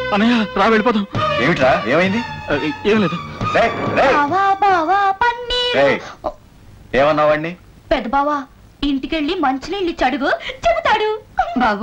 అన్నయ్య రా వెళ్ళిపోదాం ఏమిట్రా ఏమైంది ఆ, ఏం లేదు రేయ్, రేయ్, బావా బావా పన్నీర్ రేయ్, ఏమన్నావాడిని పెద్ద బావా ఇంటికెళ్ళి మంచినీళ్ళు ఇచ్చి అడుగు చెబుతాడు బాబు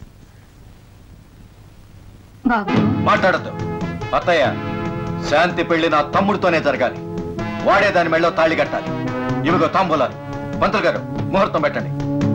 బాబు మాట్లాడద్దు అత్తయ్య శాంతి పెళ్లి నా తమ్ముడితోనే జరగాలి వాడే దాని మెళ్ళో తాళి కట్టాలి ఇవిగో తాంబూలాలు పంతులు గారు ముహూర్తం పెట్టండి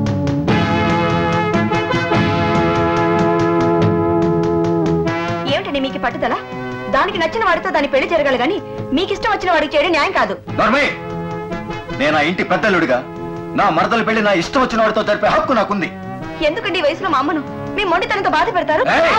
ఏమిటండి మీకు ఈ పట్టుదల దానికి నచ్చిన వాడితో దాని పెళ్లి జరగాలి గాని మీకు ఇష్టం వచ్చిన వాడికి చేయడం న్యాయం కాదు నర్మే నేను ఆ ఇంటి పెద్దలుడిగా నా మరదల పెళ్లి నా ఇష్టం వచ్చిన వాడితో జరిపే హక్కు నాకుంది ఎందుకండి ఈ వయసులో మా అమ్మను మీ మొండితనంతో బాధ పెడతారు ఏయ్!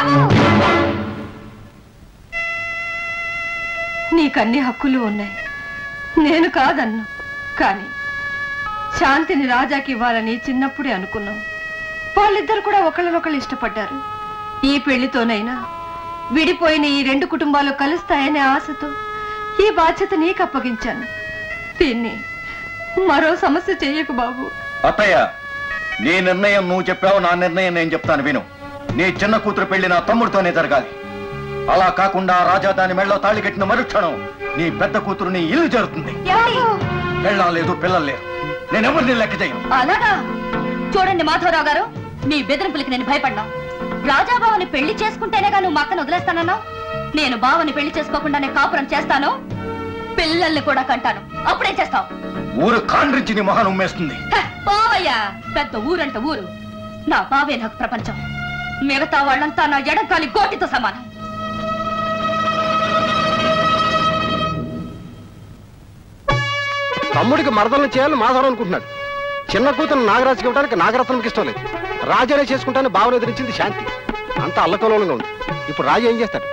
నీకన్ని హక్కులు ఉన్నాయి నేను కాదన్ను కానీ శాంతిని రాజాకి ఇవ్వాలని చిన్నప్పుడే అనుకున్నాం వాళ్ళిద్దరు కూడా ఒకళ్ళనొకళ్ళు ఇష్టపడ్డారు ఈ పెళ్లితోనైనా విడిపోయిన ఈ రెండు కుటుంబాలు కలుస్తాయనే ఆశతో ఈ బాధ్యత నీకు అప్పగించాను దీన్ని మరో సమస్య చెయ్యకు బాబు అత్తయ్య నీ నిర్ణయం నువ్వు చెప్పావు నా నిర్ణయం నేను చెప్తాను విను నీ చిన్న కూతురు పెళ్లి నా తమ్ముడితోనే జరగాలి అలా కాకుండా ఆ రాజా దాని మెళ్ళలో తాళి కట్టిన మరుక్షణం నీ పెద్ద కూతురు నీ ఇల్లు జరుగుతుంది పెళ్ళం లేదు పిల్లలు లేరు నేను ఎవరిని లెక్క చేయను అలాగా చూడండి మాధవరావు గారు మీ బెదిరింపులకి నేను భయపడ్డా రాజాబావని పెళ్లి చేసుకుంటేనేగా నువ్వు మా అక్కను వదిలేస్తానన్నావు నేను బావని పెళ్లి చేసుకోకుండానే కాపురం చేస్తాను పిల్లల్ని కూడా కంటాను అప్పుడేం చేస్తావు ఊరు కాండ్రించి నీ మొహం ఉమ్మేస్తుంది బావయ్యా పెద్ద ఊరంట ఊరు నా బావే నాకు ప్రపంచం మిగతా వాళ్ళంతా నా ఎడంకాలి గోటితో సమానం తమ్ముడికి మరదలను చేయాలని మాధవరం అనుకుంటున్నాడు చిన్న కూతురు నాగరాజుకి ఇవ్వడానికి నాగరత్నంకి ఇష్టం లేదు రాజానే చేసుకుంటానని భావన ఎదిరించింది శాంతి అంత అల్లకలోలంగా ఉంది ఇప్పుడు రాజు ఏం చేస్తాడు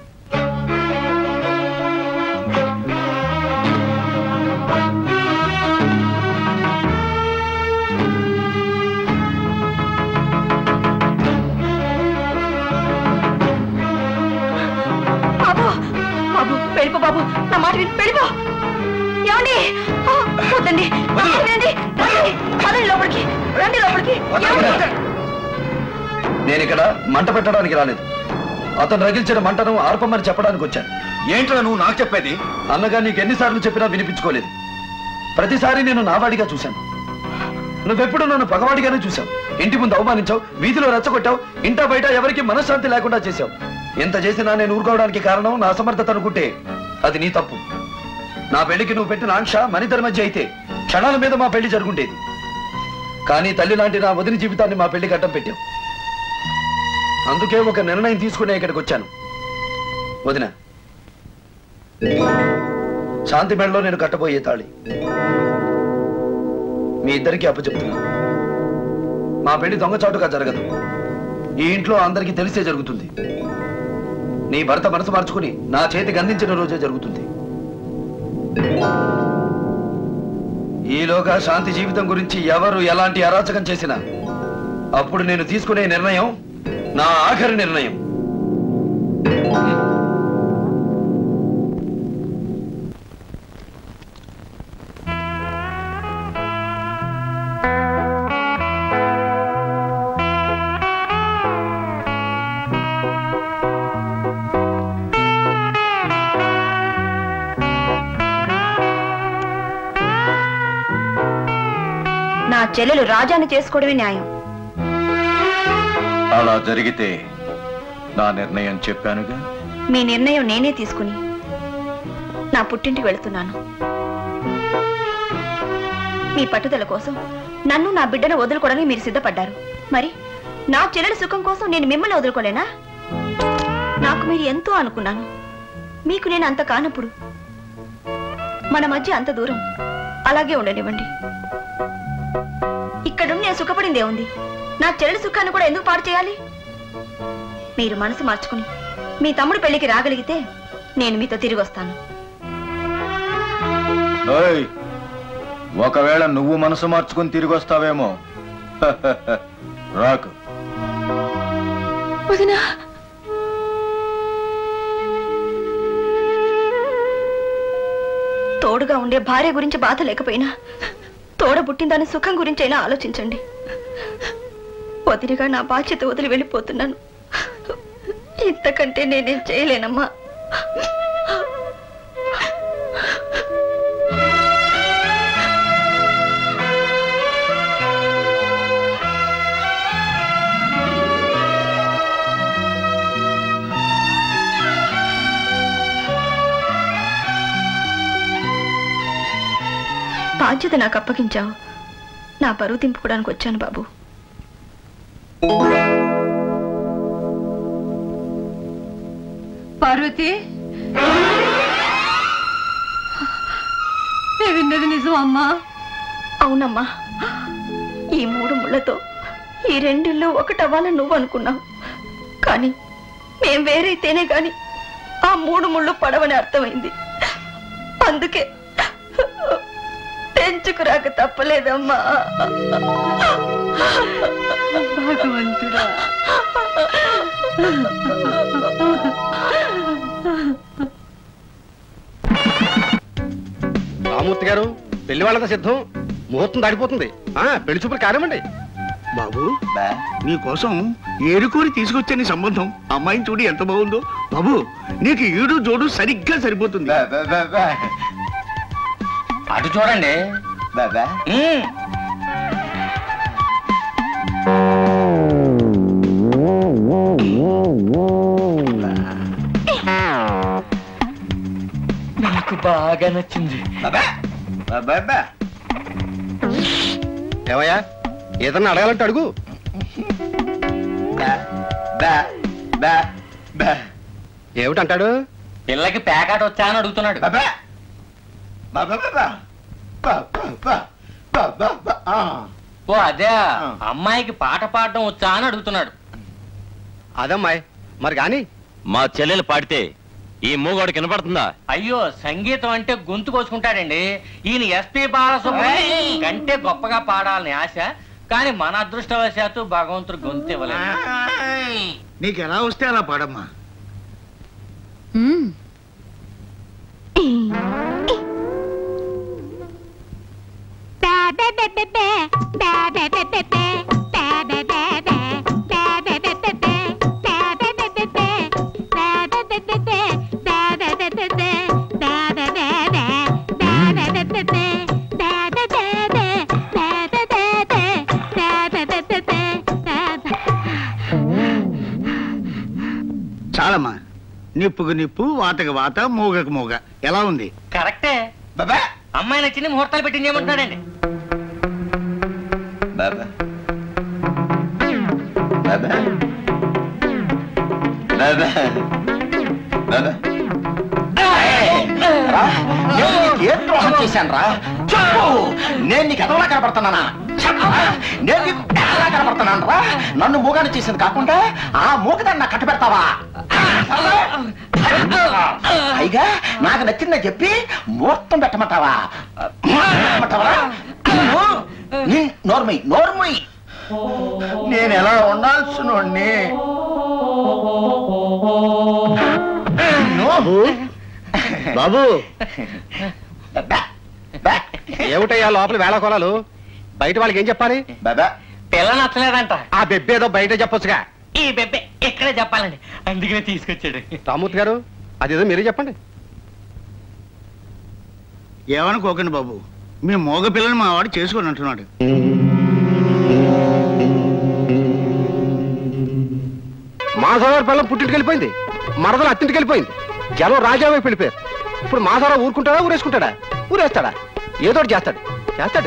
బాబు బాబు వెళ్ళిపో బాబు నా మాట విని వెళ్ళిపో ఏమండి ఆ, వద్దండి రండి రండి పదండి లోపలికి రండి లోపలికి ఏమండి? నేను ఇక్కడ మంట పెట్టడానికి రాలేదు అతను రగిల్చిన మంటను ఆర్పమని చెప్పడానికి వచ్చాను ఏంట్రా నువ్వు నాకు చెప్పేది అన్నగా నీకు ఎన్నిసార్లు చెప్పినా వినిపించుకోలేదు ప్రతిసారి నేను నావాడిగా చూశాను నువ్వెప్పుడు నన్ను పగవాడిగానే చూశావు ఇంటి ముందు అవమానించావు వీధిలో రెచ్చగొట్టావు ఇంట బయట ఎవరికి మనశ్శాంతి లేకుండా చేశావు ఎంత చేసినా నేను ఊరుకోవడానికి కారణం నా అసమర్థత అనుకుంటే అది నీ తప్పు నా పెళ్లికి నువ్వు పెట్టిన ఆంక్ష మనిద్దరి మధ్య అయితే క్షణాల మీద మా పెళ్లి జరుగుండేది కానీ తల్లి లాంటి నా వదిలి జీవితాన్ని మా పెళ్లికి అడ్డం పెట్టావు అందుకే ఒక నిర్ణయం తీసుకునే ఇక్కడికి వచ్చాను వదిన శాంతి మెడలో నేను కట్టబోయే తాళి మీ ఇద్దరికి అప్పచెప్తున్నా మా పెళ్లి దొంగచాటుగా జరగదు ఈ ఇంట్లో అందరికీ తెలిసే జరుగుతుంది నీ భర్త మనసు మార్చుకుని నా చేతికి అందించిన రోజే జరుగుతుంది ఈలోగా శాంతి జీవితం గురించి ఎవరు ఎలాంటి అరాచకం చేసినా అప్పుడు నేను తీసుకునే నిర్ణయం నా ఆఖరి నిర్ణయం నా చెల్లెలు రాజాని చేసుకోవడమే న్యాయం అలా జరిగితే నా నిర్ణయం చెప్పానుగా మీ నిర్ణయం నేనే తీసుకుని నా పుట్టింటికి వెళుతున్నాను మీ పట్టుదల కోసం నన్ను నా బిడ్డను వదులుకోవడానికి మీరు సిద్ధపడ్డారు మరి నా చెల్లెల సుఖం కోసం నేను మిమ్మల్ని వదులుకోలేనా నాకు మీరు ఎంతో అనుకున్నాను మీకు నేను అంత కానప్పుడు మన మధ్య అంత దూరం అలాగే ఉండనివ్వండి ఇక్కడుండి నేను సుఖపడిందే ఉంది నా చెల్లెల సుఖాన్ని కూడా ఎందుకు పాడు చేయాలి మీరు మనసు మార్చుకుని మీ తమ్ముడు పెళ్లికి రాగలిగితే నేను మీతో తిరిగి వస్తాను ఓయ్ ఒకవేళ నువ్వు మనసు మార్చుకుని తిరిగి వస్తావేమో రాకు వదినా తోడుగా ఉండే భార్య గురించి బాధ లేకపోయినా తోడ పుట్టిందని సుఖం గురించైనా ఆలోచించండి వదిలిగా నా బాధ్యత వదిలి వెళ్ళిపోతున్నాను ఇంతకంటే నేనేం చేయలేనమ్మా బాధ్యత నాకు అప్పగించావు నా పరువు తింపుకోవడానికి వచ్చాను బాబు పార్వతి నేను విన్నది నిజం అమ్మా అవునమ్మా ఈ మూడు ముళ్ళతో ఈ రెండిళ్ళు ఒకటవ్వాలని నువ్వు అనుకున్నావు కానీ మేం వేరైతేనే గాని ఆ మూడు ముళ్ళు పడవని అర్థమైంది అందుకే తెంచుకురాక తప్పలేదమ్మా భగవంతుడా రామూర్తి గారు పెళ్లి వాళ్ళంతా సిద్ధం ముహూర్తం దాడిపోతుంది ఆ పెళ్లి చూపులు కానివ్వండి బాబు నీ కోసం ఏరుకోరి తీసుకొచ్చే నీ సంబంధం అమ్మాయిని చూడు ఎంత బాగుందో బాబు నీకు ఈడు జోడు సరిగ్గా సరిపోతుంది అటు చూడండి ఉమ్. నాకు బాగా నచ్చింది ఏమయ్యా ఏదన్నా అడగాలంటే అడుగు ఏమిటంటాడు పిల్లకి ప్యాకాట వచ్చా అని అడుగుతున్నాడు ఓ అదే అమ్మాయికి పాట పాడడం వచ్చా అని అడుగుతున్నాడు అదమ్మాయి మరి కానీ మా చెల్లెలు పాడితే ఈ మూగోడికి వినపడుతుందా అయ్యో సంగీతం అంటే గొంతు కోసుకుంటాడండి ఈయన ఎస్పి బాలసుబ్రహ్మణ్యం కంటే గొప్పగా పాడాలని ఆశ కానీ మన అదృష్టవశాత్తు భగవంతుడు గొంతు ఇవ్వలేదు నీకు ఎలా వస్తే అలా పాడమ్మా చాలమ్మా నిప్పుకు నిప్పు వాతకు వాత మూగకు మూగ ఎలా ఉంది కరెక్టే అమ్మాయి నచ్చింది ముహూర్తాలు పెట్టింది ఏమంటున్నాడండి బాబా బాబా బాబా బాబా ఏ ద్రోహం చేశాను రా చెప్పు నేను నీకు ఎదవలా కనపడుతున్నానా చెప్పు నేను నీకు ఎదవలా కనపడుతున్నాను రా నన్ను మూగాని చేసింది కాకుండా ఆ మూగదాన్ని నాకు కట్టు పెడతావా పైగా నాకు నచ్చిందని చెప్పి ముహూర్తం పెట్టమంటావా పెట్టమంటావా నోర్మై నోర్మై నేను ఎలా ఉండాల్సిన బాబు ఏమిటయ్యా లోపల వేళ కొలాలు బయట వాళ్ళకి ఏం చెప్పాలి బాబా పిల్ల నచ్చలేదంట ఆ బెబ్బేదో బయట చెప్పొచ్చుగా ఈ బెబ్బే ఇక్కడే చెప్పాలండి అందుకనే తీసుకొచ్చాడు రామూర్తి గారు అదేదో మీరే చెప్పండి ఏమనుకోకండి బాబు మీ మోగ పిల్లని మా వాడు చేసుకొని అంటున్నాడు మాధవరావు పిల్లలు పుట్టింటికి వెళ్ళిపోయింది మరదలు అత్తింటికి వెళ్ళిపోయింది జనం రాజా వైపు వెళ్ళిపోయారు ఇప్పుడు మాధవరావు ఊరుకుంటాడా ఊరేసుకుంటాడా ఊరేస్తాడా ఏదో ఒకటి చేస్తాడు చేస్తాడు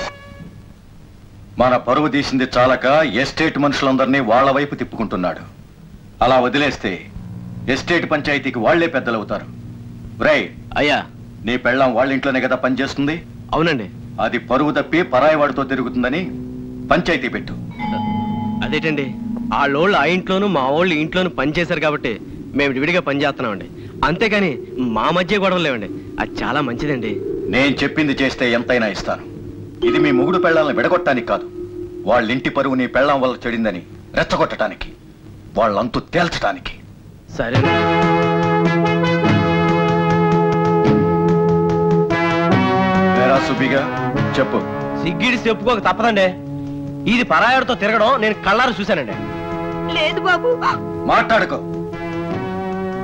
మన పరువు తీసింది చాలక ఎస్టేట్ మనుషులందరినీ వాళ్ళ వైపు తిప్పుకుంటున్నాడు అలా వదిలేస్తే ఎస్టేట్ పంచాయతీకి వాళ్లే పెద్దలవుతారు రై అయ్యా నీ పెళ్ళాం వాళ్ళ ఇంట్లోనే కదా పనిచేస్తుంది అవునండి అది పరువు తప్పి పరాయి వాడితో తిరుగుతుందని పంచాయతీ పెట్టు అదేటండి ఆ లోళ్ళు ఆ ఇంట్లోనూ మా వాళ్ళు ఇంట్లోనూ పని చేశారు కాబట్టి మేము విడిగా పని చేస్తున్నామండి అంతేగాని మా మధ్య గొడవలు లేవండి అది చాలా మంచిదండి నేను చెప్పింది చేస్తే ఎంతైనా ఇస్తాను ఇది మీ మొగుడు పెళ్ళాలను విడగొట్టడానికి కాదు వాళ్ళ ఇంటి పరువు నీ పెళ్ళాం వల్ల చెడిందని రెచ్చగొట్టడానికి వాళ్ళంతు తేల్చడానికి సరే వేరా సుబ్బిగా చెప్పు సిగ్గిడి చెప్పుకోక తప్పదండి ఇది పరాయాడితో తిరగడం నేను కళ్ళారు చూశానండి లేదు బాబు మాట్లాడుకో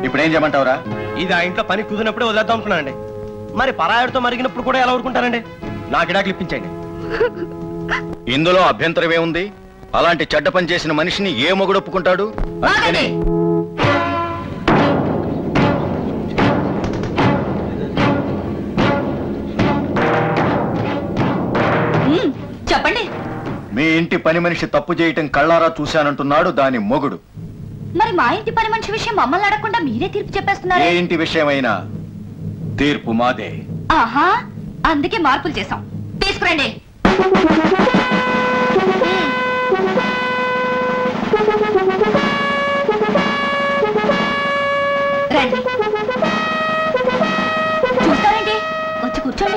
ఇప్పుడు ఏం చేయమంటావురా ఇది ఆ ఇంట్లో పని కుదిరినప్పుడే వదిలేద్దాం అనుకున్నానండి మరి పరాయుడితో మరిగినప్పుడు కూడా ఎలా ఊరుకుంటానండి నా గిడాకులు ఇప్పించండి ఇందులో అభ్యంతరం ఏముంది అలాంటి చెడ్డ పని చేసిన మనిషిని ఏ మొగుడు ఒప్పుకుంటాడు అందుకని ఉమ్, చెప్పండి మీ ఇంటి పని మనిషి తప్పు చేయటం కళ్ళారా చూశానంటున్నాడు దాని మొగుడు మరి మా ఇంటి పని మనిషి విషయం మమ్మల్ని అడగకుండా మీరే తీర్పు చెప్పేస్తున్నారు ఏ ఇంటి విషయమైనా తీర్పు మాదే ఆహా అందుకే మార్పులు చేశాం తీసుకురండి రండి చూస్తారండి వచ్చి కూర్చోండి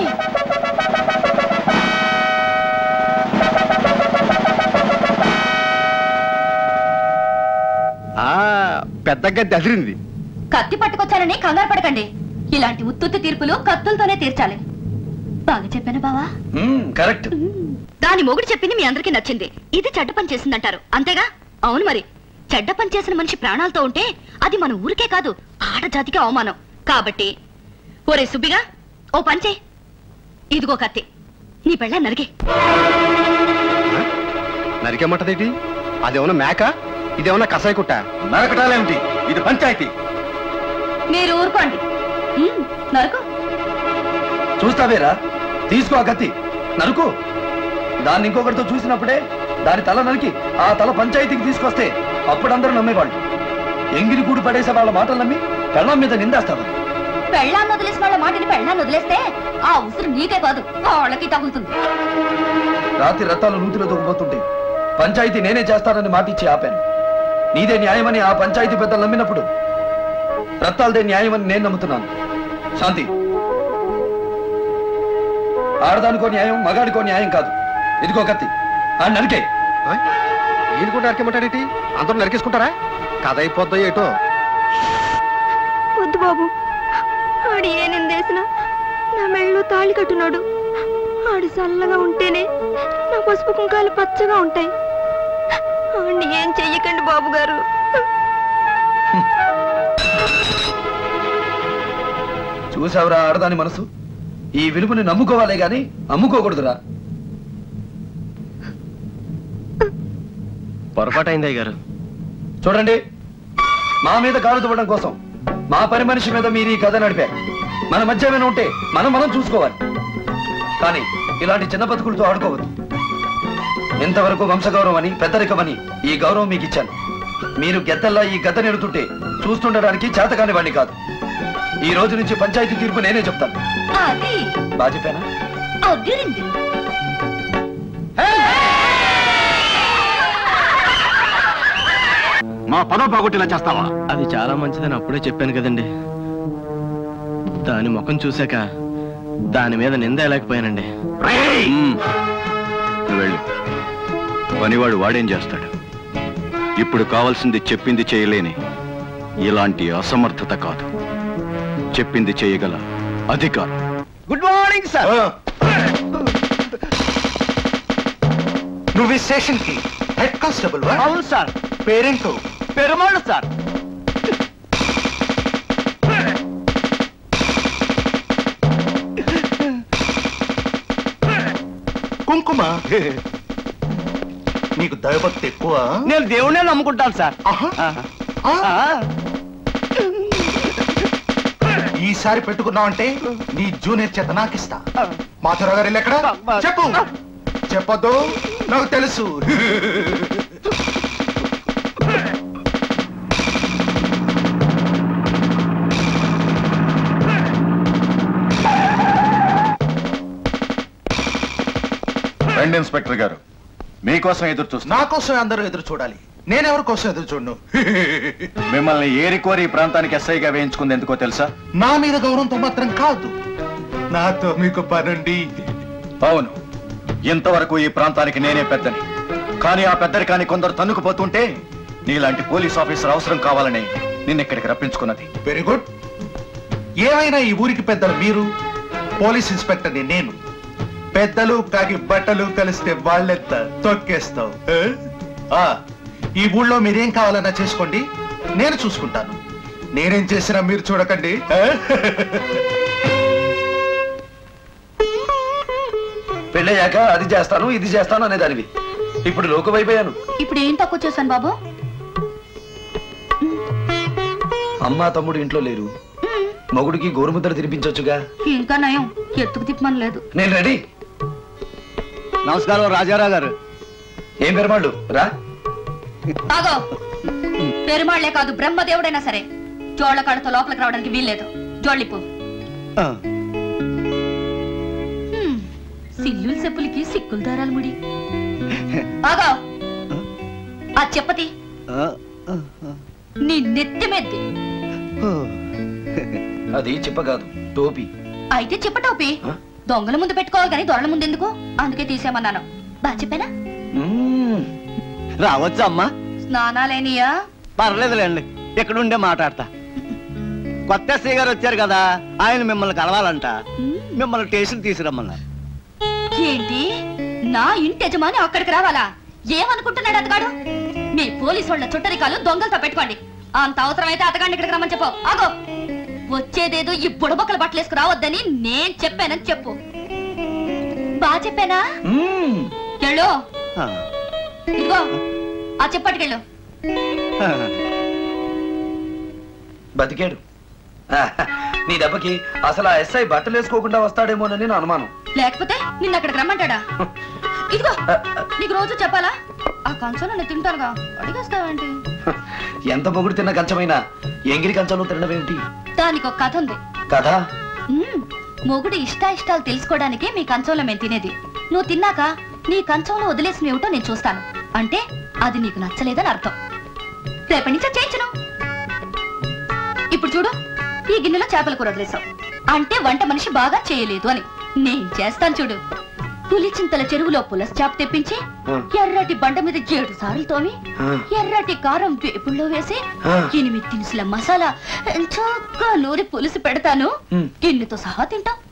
ఆ పెద్ద గద్దె అదిరింది కత్తి పట్టుకొచ్చానని కంగారు పడకండి ఇలాంటి ఉత్తుత్తి తీర్పులు కత్తులతోనే తీర్చాలి బాగా చెప్పాను బావా కరెక్ట్ దాని మొగుడు చెప్పింది మీ అందరికీ నచ్చింది ఇది చెడ్డ పని చేసిందంటారు అంతేగా అవును మరి చెడ్డ పని చేసిన మనిషి ప్రాణాలతో ఉంటే అది మన ఊరికే కాదు ఆడజాతికి అవమానం కాబట్టి ఒరే సుబ్బిగా ఓ పని చేయి ఇదిగో కత్తి నీ పెళ్ళ నరిగే నరికేమంటదేటి అదేమన్నా మేక ఇదేమన్నా కసాయి కుట్ట నరకటాలేమిటి ఇది పంచాయతీ మీరు ఊరుకోండి ఉమ్, నరకు చూస్తావేరా తీసుకో ఆ కత్తి నరుకు దాన్ని ఇంకొకరితో చూసినప్పుడే దాని తల నరికి ఆ తల పంచాయతీకి తీసుకొస్తే అప్పుడు అందరూ నమ్మేవాళ్ళు ఎంగిరి గూడు పడేసే వాళ్ళ మాటలు నమ్మి కళ్ళం మీద నిందేస్తావా పెళ్ళాన్ని వదిలేసిన వాళ్ళ మాటని పెళ్ళాన్ని వదిలేస్తే ఆ ఉసురు నీకే కాదు వాళ్ళకి తగులుతుంది రాత్రి రత్తాలు నూతిలో దొరికిపోతుంటే పంచాయతీ నేనే చేస్తానని మాటిచ్చి ఆపాను నీదే న్యాయమని ఆ పంచాయతీ పెద్దలు నమ్మినప్పుడు రత్తాలదే న్యాయమని నేను నమ్ముతున్నాను శాంతి ఆడదానికో న్యాయం మగాడికో న్యాయం కాదు ఇదిగో కత్తి ఆ నరికే ఈయన కూడా నరికేమంటాడేటి అందరూ నరికేసుకుంటారా కథ అయిపోద్దో ఏటో వద్దు బాబు ఆడు ఏ నిందేసినా నా మెళ్ళలో తాళి కట్టున్నాడు ఆడు చల్లగా ఉంటేనే నా పసుపు కుంకాలు పచ్చగా ఉంటాయి ఆడిని ఏం చెయ్యకండి బాబు గారు చూసావురా ఆడదాని మనసు ఈ విలువని నమ్ముకోవాలే గాని అమ్ముకోకూడదురా పొరపాటు అయింది గారు చూడండి మా మీద కాలు దువ్వడం కోసం మా పని మనిషి మీద మీరు ఈ కథ నడిపారు మన మధ్య ఏమైనా ఉంటే మనం మనం చూసుకోవాలి కానీ ఇలాంటి చిన్న బతుకులతో ఆడుకోవద్దు ఇంతవరకు వంశగౌరవం అని పెద్దరికమని ఈ గౌరవం మీకు ఇచ్చాను మీరు గెద్దల్లా ఈ గద్ద నెడుతుంటే చూస్తుండడానికి చేతకాని వాడిని కాదు ఈ రోజు నుంచి పంచాయతీ తీర్పు నేనే చెప్తాను అది బాగా చెప్పానా అదిరింది మా పదవ పోగొట్టేలా చేస్తావా అది చాలా మంచిదని అప్పుడే చెప్పాను కదండి దాని ముఖం చూశాక దాని మీద నింద లేకపోయానండి మ్మ్. నువ్వు వెళ్ళు పనివాడు వాడేం చేస్తాడు ఇప్పుడు కావాల్సింది చెప్పింది చేయలేని ఇలాంటి అసమర్థత కాదు చెప్పింది చేయగల అధికారం గుడ్ మార్నింగ్ సార్ నువ్వు ఈ స్టేషన్ కి హెడ్ కానిస్టేబుల్ అవును సార్ పేరెంట్ పెరుమాళ్ళు సార్ కుంకుమ నీకు దైవభక్తి ఎక్కువ నేను దేవుణ్ణే నమ్ముకుంటాను సార్ ఆహా. ఆ. ఆ, ఆ. ఈసారి పెట్టుకున్నావంటే నీ జూనియర్ చేత నాకిస్తా మాధవరావు గారు ఎక్కడ చెప్పు చెప్పొద్దు నాకు తెలుసు రండి ఇన్స్పెక్టర్ గారు మీకోసం ఎదురు చూస్తున్నా నా కోసం అందరూ ఎదురు చూడాలి నేనెవరి కోసం ఎదురు చూడను మిమ్మల్ని ఏరికోరి ఈ ప్రాంతానికి ఎస్ఐగా వేయించుకుంది ఎందుకో తెలుసా నా మీద గౌరవంతో మాత్రం కాదు నాతో మీకు పనుండి అవును ఇంతవరకు ఈ ప్రాంతానికి నేనే పెద్దని కానీ ఆ పెద్దరికాన్ని కొందరు తన్నుకుపోతుంటే నీలాంటి పోలీస్ ఆఫీసర్ అవసరం కావాలని నిన్న ఇక్కడికి రప్పించుకున్నది వెరీ గుడ్ ఏమైనా ఈ ఊరికి పెద్దలు మీరు పోలీస్ ఇన్స్పెక్టర్ని నేను పెద్దలు కాకి బట్టలు కలిస్తే వాళ్ళెంత తొక్కేస్తావు ఏ? ఆ, ఈ ఊళ్ళో మీరేం కావాలన్నా చేసుకోండి నేను చూసుకుంటాను నేనేం చేసినా మీరు చూడకండి ఆ? పెళ్ళయ్యాక అది చేస్తాను ఇది చేస్తాను అనేదానివి ఇప్పుడు లోకమైపోయాను ఇప్పుడు ఏం తక్కువ చేశాను బాబు అమ్మ తమ్ముడు ఇంట్లో లేరు మొగుడికి గోరుముద్దలు తినిపించొచ్చుగా ఇంకా నయం ఎత్తుకు తిప్పమని లేదు నేను రెడీ నమస్కారం రాజారావు గారు ఏం పెరమాళ్ళు రా ఆగో పెరుమాళ్లే కాదు బ్రహ్మదేవుడైనా సరే జోళ్ల కాళ్ళతో లోపలికి రావడానికి వీల్లేదు జోళ్ళిప్పు హ్మ్, సిల్లుల చెప్పులకి సిక్కుల దారాలు ముడి ఆగో ఆ చెప్పతి నీ నెత్తి మెద్ది అది చెప్ప కాదు టోపీ అయితే చెప్పటోపి దొంగల ముందు పెట్టుకోవాలి కానీ దొరల ముందు ఎందుకు అందుకే తీసేయమన్నాను బా చెప్పానా రావచ్చా అమ్మా స్నానాలేనియా పర్లేదులేండి ఎక్కడుండే మాట్లాడతా కొత్త ఎస్ఐ గారు వచ్చారు కదా ఆయన మిమ్మల్ని కలవాలంట మిమ్మల్ని స్టేషన్ తీసుకురమ్మన్నారు ఏంటి నా ఇంటి యజమాని అక్కడికి రావాలా ఏమనుకుంటున్నాడు అతగాడు మీ పోలీసు వాళ్ళ చుట్టరికాలు దొంగలతో పెట్టుకోండి అంత అవసరం అయితే అతగాడిని ఇక్కడికి రమ్మని చెప్పు ఆగో వచ్చేదేదో ఈ బుడబొక్కల బట్టలు వేసుకు రావద్దని నేను చెప్పానని చెప్పు బా చెప్పానా వెళ్ళు ఇదిగో ఆ చెప్పట్టుకెళ్ళు బతికాడు ఆహా, నీ దెబ్బకి అసలు ఆ ఎస్ఐ బట్టలు వేసుకోకుండా వస్తాడేమోనని నా అనుమానం లేకపోతే నిన్న అక్కడికి రమ్మంటాడా ఇదిగో నీకు రోజు చెప్పాలా ఆ కంచం నేను తింటానుగా అడిగేస్తావేంటి ఎంత పొగుడు తిన్న కంచమైనా ఎంగిరి కంచంలో తినడం ఏమిటి దానికి ఒక కథ ఉంది కదా మ్మ్. మొగుడు ఇష్ట ఇష్టాలు తెలుసుకోవడానికే మీ కంచంలో మేము తినేది నువ్వు తిన్నాక నీ కంచంలో వదిలేసిన ఏమిటో నేను చూస్తాను అంటే అది నీకు నచ్చలేదని అర్థం రేపటి నుంచి అది చేయించను ఇప్పుడు చూడు ఈ గిన్నెలో చేపల కూర వదిలేసావు అంటే వంట మనిషి బాగా చేయలేదు అని నేను చేస్తాను చూడు పులిచింతల చెరువులో పులస చేప తెప్పించి ఎర్రటి బండ మీద ఏడు సార్లు తోమి ఎర్రటి కారం వేపుల్లో వేసి ఎనిమిది దినుసుల మసాలా చక్కగా నూరి పులుసు పెడతాను గిన్నెతో సహా తింటాం